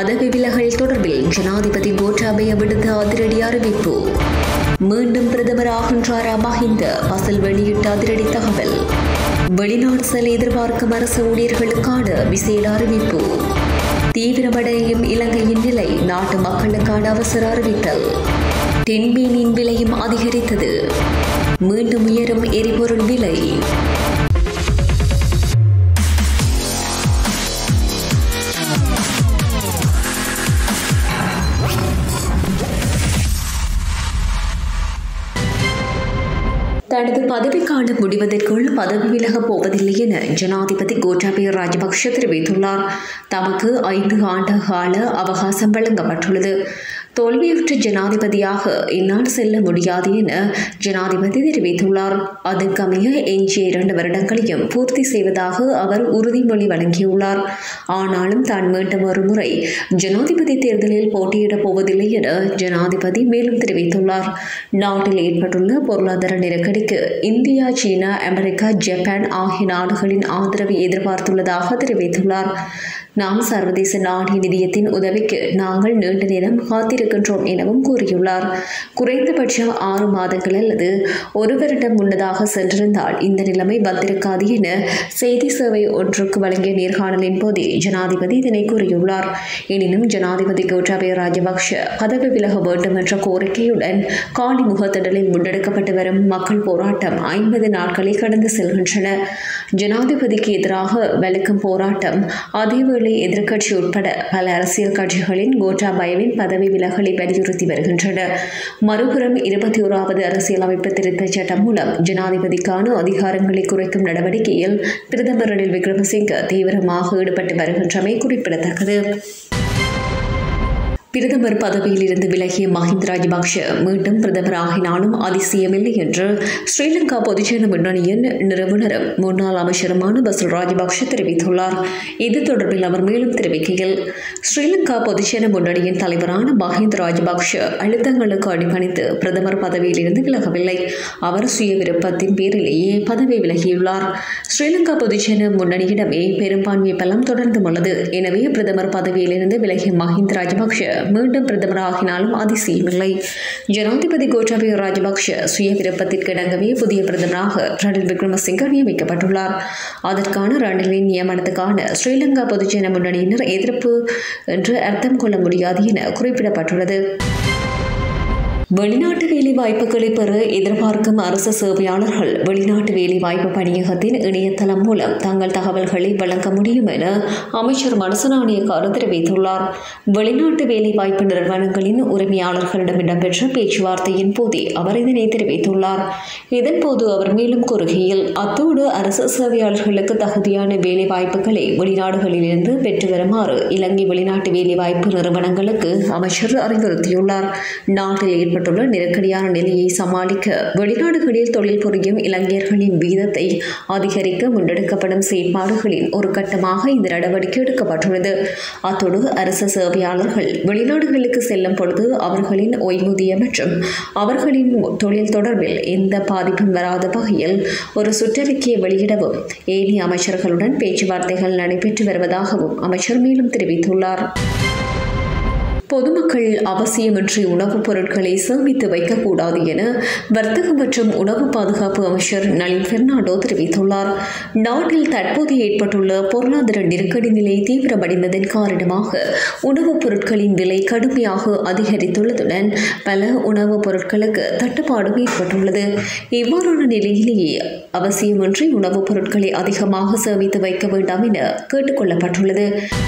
பதவி விலகல் தொடர்பில் ஜனாதிபதி கோட்டாபய விடுத்த அதிரடி அறிவிப்பு மீண்டும் பிரதமராகின்றாரா மஹிந்த பசல் வெளியிட்ட அதிரடி தகவல் வெளிநாடு செல்ல எதிர்பார்க்கும் அரசு ஊழியர்களுக்கான விசேட அறிவிப்பு தீவிரமடையும் இலங்கையின் நிலை நாட்டு மக்களுக்கான அவசர அறிவித்தல் தென்மீனின் விலையும் அதிகரித்தது மீண்டும் உயரும் எரிபொருள் விலை தனது பதவிக்காலம் முடிவதற்குள் பதவி விலகப் போவதில்லை என ஜனாதிபதி கோட்டாபய ராஜபக்ஷ தெரிவித்துள்ளார் தமக்கு ஐந்து ஆண்டு கால அவகாசம் வழங்கப்பட்டுள்ளது தோல்வியுற்ற ஜனாதிபதியாக என்னால் செல்ல முடியாது என ஜனாதிபதி தெரிவித்துள்ளார் அதற்கமைய எஞ்சிய இரண்டு வருடங்களையும் பூர்த்தி செய்வதாக அவர் உறுதிமொழி வழங்கியுள்ளார் ஆனாலும் தான் மீண்டும் ஒரு முறை ஜனாதிபதி தேர்தலில் போட்டியிடப் போவதில்லை என ஜனாதிபதி மேலும் தெரிவித்துள்ளார் நாட்டில் ஏற்பட்டுள்ள பொருளாதார நெருக்கடிக்கு இந்தியா சீனா அமெரிக்கா ஜப்பான் ஆகிய நாடுகளின் ஆதரவை எதிர்பார்த்துள்ளதாக தெரிவித்துள்ளார் நாம் சர்வதேச நாணய நிதியத்தின் உதவிக்கு நாங்கள் நீண்ட நேரம் காத்திருக்கின்றோம் எனவும் கூறியுள்ளார் குறைந்தபட்சம் ஆறு மாதங்கள் அல்லது ஒரு வருடம் முன்னதாக சென்றிருந்தால் இந்த நிலைமை வந்திருக்காது என செய்தி சேவை ஒன்றுக்கு வழங்கிய நேர்காணலின் போதே ஜனாதிபதி இதனை கூறியுள்ளார் எனினும் ஜனாதிபதி கோட்டாபய ராஜபக்ஷ பதவி விலக வேண்டும் என்ற கோரிக்கையுடன் காலி முகத்திடலில் முன்னெடுக்கப்பட்டு வரும் மக்கள் போராட்டம் ஐம்பது நாட்களை கடந்து செல்கின்றன ஜனாதிபதிக்கு எதிராக வலுக்கும் போராட்டம் அதேவேளை எதிர்க்கட்சி உட்பட பல அரசியல் கட்சிகளின் கோட்டாபயவின் பதவி விலகலை வலியுறுத்தி வருகின்றன மறுபுறம் இருபத்தி ஓராவது அரசியலமைப்பு திருத்தச் சட்டம் மூலம் ஜனாதிபதிக்கான அதிகாரங்களை குறைக்கும் நடவடிக்கையில் பிரதமர் ரணில் விக்ரமசிங்க தீவிரமாக ஈடுபட்டு வருகின்றமை குறிப்பிடத்தக்கது பிரதமர் பதவியில் இருந்து விலகிய மஹிந்த ராஜபக்ஷ மீண்டும் பிரதமர் ஆகினாலும் அதிசயமில்லை என்று ஸ்ரீலங்கா பொதுஜன முன்னணியின் நிறுவனரும் முன்னாள் அமைச்சருமான பசுல் ராஜபக்ஷ தெரிவித்துள்ளார் இது தொடர்பில் அவர் மேலும் தெரிவிக்கையில் ஸ்ரீலங்கா பொதுஜன முன்னணியின் தலைவரான மஹிந்த ராஜபக்ஷ அழுத்தங்களுக்கு அடிபணித்து பிரதமர் பதவியில் இருந்து விலகவில்லை அவர் சுய விருப்பத்தின் பேரிலேயே பதவி விலகியுள்ளார் ஸ்ரீலங்கா பொதுஜன முன்னணியிடமே பெரும்பான்மை பலம் தொடர்ந்தும் உள்ளது எனவே பிரதமர் பதவியிலிருந்து விலகிய மஹிந்த ராஜபக்ஷ மீண்டும் பிரதமராகினாலும் அதிசயமில்லை ஜனாதிபதி கோட்டாபய ராஜபக்ஷ சுய விருப்பத்திற்கு இணங்கவே புதிய பிரதமராக ரணில் விக்ரமசிங்க நியமிக்கப்பட்டுள்ளார் அதற்கான ரணிலின் நியமனத்துக்கான ஸ்ரீலங்கா பொதுஜன முன்னணியினர் எதிர்ப்பு என்று அர்த்தம் கொள்ள முடியாது என குறிப்பிடப்பட்டுள்ளது வெளிநாட்டு வேலை வாய்ப்புகளை பெற எதிர்பார்க்கும் அரசு சேவையாளர்கள் வெளிநாட்டு வேலை வாய்ப்பு பணியகத்தின் இணையதளம் மூலம் தங்கள் தகவல்களை வழங்க முடியும் என அமைச்சர் மனசநாணயக்கார தெரிவித்துள்ளார் வெளிநாட்டு வேலை வாய்ப்பு நிறுவனங்களின் உரிமையாளர்களிடம் இடம்பெற்ற பேச்சுவார்த்தையின் போதே அவர் இதனை தெரிவித்துள்ளார் இதன்போது அவர் மேலும் கூறுகையில் அத்தோடு அரசு சேவையாளர்களுக்கு தகுதியான வேலை வாய்ப்புகளை வெளிநாடுகளிலிருந்து பெற்று வருமாறு இலங்கை வெளிநாட்டு வேலை வாய்ப்பு நிறுவனங்களுக்கு அமைச்சர் அறிவுறுத்தியுள்ளார் நாட்டில் ஏற்பட்ட ஏற்பட்டுள்ள நெருக்கடியான நிலையை சமாளிக்க வெளிநாடுகளில் தொழில் புரியும் இளைஞர்களின் வீதத்தை அதிகரிக்க முன்னெடுக்கப்படும் செயற்பாடுகளின் ஒரு கட்டமாக இந்த நடவடிக்கை எடுக்கப்பட்டுள்ளது அத்தோடு அரசு சேவையாளர்கள் வெளிநாடுகளுக்கு செல்லும் பொழுது அவர்களின் ஓய்வூதியம் மற்றும் அவர்களின் தொழில் தொடர்பில் எந்த பாதிப்பும் வராத வகையில் ஒரு சுற்றறிக்கையை வெளியிடவும் ஏனைய அமைச்சர்களுடன் பேச்சுவார்த்தைகள் நடைபெற்று வருவதாகவும் அமைச்சர் மேலும் தெரிவித்துள்ளார் பொதுமக்கள் அவசியமின்றி உணவுப் பொருட்களை சேமித்து வைக்கக்கூடாது என வர்த்தக மற்றும் உணவு பாதுகாப்பு அமைச்சர் நளின் பெர்னாண்டோ தெரிவித்துள்ளார் நாட்டில் தற்போது ஏற்பட்டுள்ள பொருளாதார நெருக்கடி நிலை தீவிரமடைந்ததன் காரணமாக உணவுப் பொருட்களின் விலை கடுமையாக அதிகரித்துள்ளதுடன் பல உணவுப் பொருட்களுக்கு தட்டுப்பாடும் ஏற்பட்டுள்ளது இவ்வாறான நிலையிலேயே அவசியமின்றி உணவுப் பொருட்களை அதிகமாக சேமித்து வைக்க வேண்டாம் என கேட்டுக்கொள்ளப்பட்டுள்ளது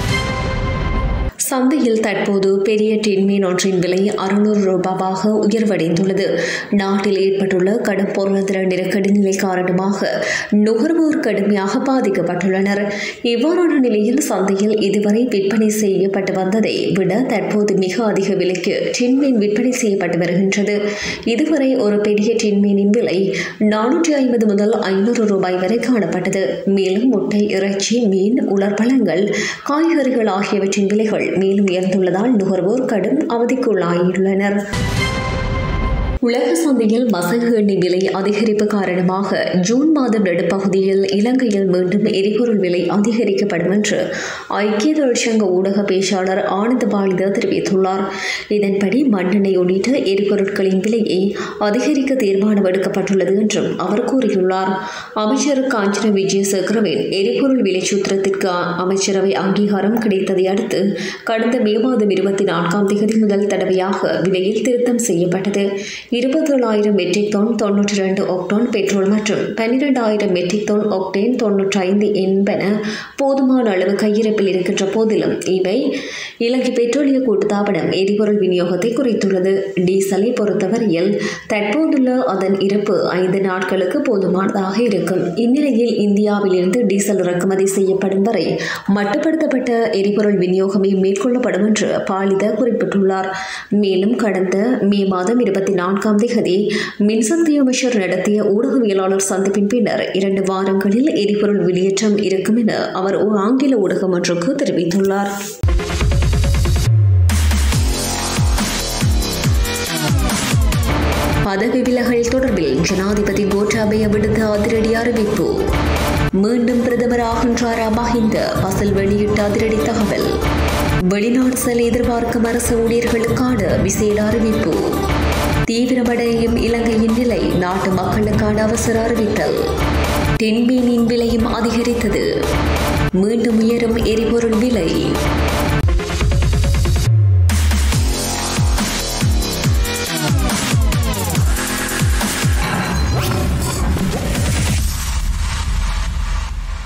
சந்தையில் தற்போது பெரிய டின்மீன் ஒன்றின் விலை அறுநூறு ரூபாவாக உயர்வடைந்துள்ளது நாட்டில் ஏற்பட்டுள்ள கடும் பொருளாதார நெருக்கடி நிலை காரணமாக நுகர்வோர் கடுமையாக பாதிக்கப்பட்டுள்ளனர் இவ்வாறான நிலையில் சந்தையில் இதுவரை விற்பனை செய்யப்பட்டு வந்ததை விட தற்போது மிக அதிக விலைக்கு டின்மீன் விற்பனை செய்யப்பட்டு வருகின்றது இதுவரை ஒரு பெரிய டின்மீனின் விலை நானூற்றி ஐம்பது முதல் ஐநூறு ரூபாய் வரை காணப்பட்டது மேலும் முட்டை இறைச்சி மீன் உலர்பழங்கள் காய்கறிகள் ஆகியவற்றின் விலைகள் மேலும் உயர்ந்துள்ளதால் நுகர்வோர் கடும் அவதிக்குள்ளாகியுள்ளனர் உலக சந்தையில் மசகு எண்ணெய் விலை அதிகரிப்பு காரணமாக ஜூன் மாதம் நடுப்பகுதியில் இலங்கையில் மீண்டும் எரிபொருள் விலை அதிகரிக்கப்படும் என்று ஐக்கிய தொழிற்சங்க ஊடக பேச்சாளர் ஆனந்த் பாலித தெரிவித்துள்ளார் இதன்படி மண்ணெண்ணெய் உள்ளிட்ட எரிபொருட்களின் விலையை அதிகரிக்க தீர்மானம் எடுக்கப்பட்டுள்ளது என்றும் அவர் கூறியுள்ளார் அமைச்சர் காஞ்சன விஜயசேகரவின் எரிபொருள் விலை சூத்திரத்திற்கு அமைச்சரவை அங்கீகாரம் கிடைத்ததை அடுத்து கடந்த மே மாதம் இருபத்தி நான்காம் தேதி முதல் தடவையாக விலையில் திருத்தம் செய்யப்பட்டது இருபத்தேழாயிரம் மெட்ரிக் டன் தொன்னூற்றி ரெண்டு ஒக்டோன் பெட்ரோல் மற்றும் பன்னிரெண்டாயிரம் மெட்ரிக் டன் ஒக்டேன் தொன்னூற்றி ஐந்து என்பன போதுமான அளவு கையிருப்பில் இருக்கின்ற போதிலும் இவை இலங்கை பெட்ரோலிய கூட்டுத்தாபனம் எரிபொருள் விநியோகத்தை குறைத்துள்ளது டீசலை பொறுத்தவரையில் தற்போதுள்ள அதன் இருப்பு ஐந்து நாட்களுக்கு போதுமானதாக இருக்கும் இந்நிலையில் இந்தியாவிலிருந்து டீசல் இறக்குமதி செய்யப்படும் வரை மட்டுப்படுத்தப்பட்ட எரிபொருள் விநியோகமே மேற்கொள்ளப்படும் என்று பாலித குறிப்பிட்டுள்ளார் மேலும் கடந்த மே மாதம் இருபத்தி நான்காம் தேதி மின்சக்தி அமைச்சர் நடத்திய ஊடகவியலாளர் சந்திப்பின் பின்னர் இரண்டு வாரங்களில் எரிபொருள் வெளியேற்றம் இருக்கும் என அவர் ஒரு ஆங்கில ஊடகம் ஒன்றுக்கு தெரிவித்துள்ளார் பதவி விலகல் தொடர்பில் ஜனாதிபதி கோட்டாபய விடுத்த அதிரடி அறிவிப்பு மீண்டும் பிரதமராகின்றாரா மஹிந்த பசல் வெளியிட்ட அதிரடி தகவல் வெளிநாடு செல்ல எதிர்பார்க்கும் அரசு ஊழியர்களுக்கான விசேட அறிவிப்பு தீவிரமடையும் இலங்கையின் நிலை நாட்டு மக்களுக்கான அவசர அறிவித்தல் தென்மீனின் விலையும் அதிகரித்தது மீண்டும் உயரும் எரிபொருள் விலை